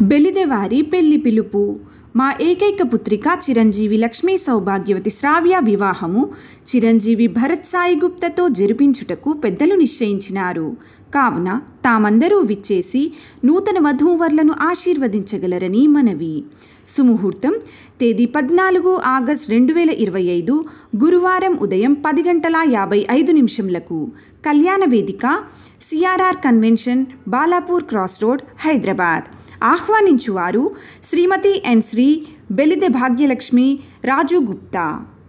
బెలిదెవారి పెళ్లి పిలుపు మా ఏకైక పుత్రిక చిరంజీవి లక్ష్మీ సౌభాగ్యవతి శ్రావ్య వివాహము చిరంజీవి భరత్ సాయి గుప్తతో జరిపించుటకు పెద్దలు నిశ్చయించినారు కావున తామందరూ విచ్చేసి నూతన వధూవరులను ఆశీర్వదించగలరని మనవి సుముహూర్తం తేదీ పద్నాలుగు ఆగస్ట్ రెండు వేల ఇరవై ఐదు గురువారం ఉదయం పది గంటల యాభై ఐదు నిమిషంలకు కళ్యాణ వేదిక CRR convention Balapur cross road Hyderabad ఆహ్వానించువారు శ్రీమతి ఎన్ శ్రీ బెలిదె భాగ్యలక్ష్మి రాజు గుప్తా